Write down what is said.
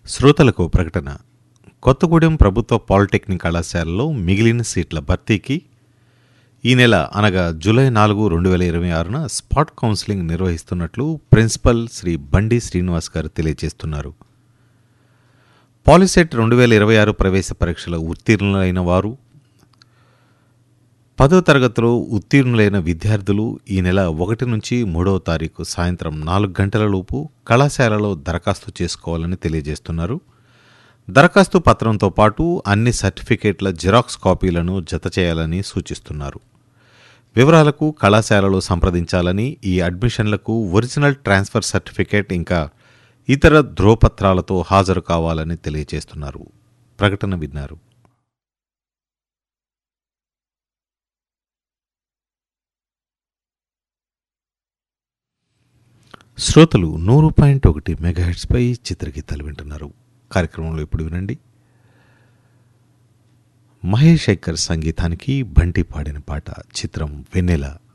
శ్రోతలకు ప్రకటన కొత్తగూడెం ప్రభుత్వ పాలిటెక్నిక్ కళాశాలలో మిగిలిన సీట్ల భర్తీకి ఈ నెల అనగా జూలై నాలుగు రెండు వేల ఇరవై ఆరున స్పాట్ కౌన్సిలింగ్ నిర్వహిస్తున్నట్లు ప్రిన్సిపల్ శ్రీ బండి శ్రీనివాస్ గారు తెలియజేస్తున్నారు పాలిసెట్ రెండు వేల ఇరవై ఆరు ప్రవేశ పరీక్షలో ఉత్తీర్ణులైన వారు పదో తరగతిలో ఉత్తీర్ణులైన విద్యార్థులు ఈ నెల ఒకటి నుంచి మూడవ తారీఖు సాయంత్రం నాలుగు గంటల లోపు కళాశాలలో దరఖాస్తు చేసుకోవాలని తెలియజేస్తున్నారు దరఖాస్తు పత్రంతో పాటు అన్ని సర్టిఫికేట్ల జిరాక్స్ కాపీలను జత చేయాలని సూచిస్తున్నారు వివరాలకు కళాశాలలో సంప్రదించాలని ఈ అడ్మిషన్లకు ఒరిజినల్ ట్రాన్స్ఫర్ సర్టిఫికేట్ ఇంకా ఇతర ధ్రువపత్రాలతో హాజరు కావాలని తెలియజేస్తున్నారు ప్రకటన విన్నారు శ్రోతలు నూరు పాయింట్ ఒకటి మెగాహెట్స్పై చిత్రగీతాలు వింటున్నారు కార్యక్రమంలో ఇప్పుడు వినండి మహేష్ శేఖర్ సంగీతానికి బంటి పాడిన పాట చిత్రం వెన్నెల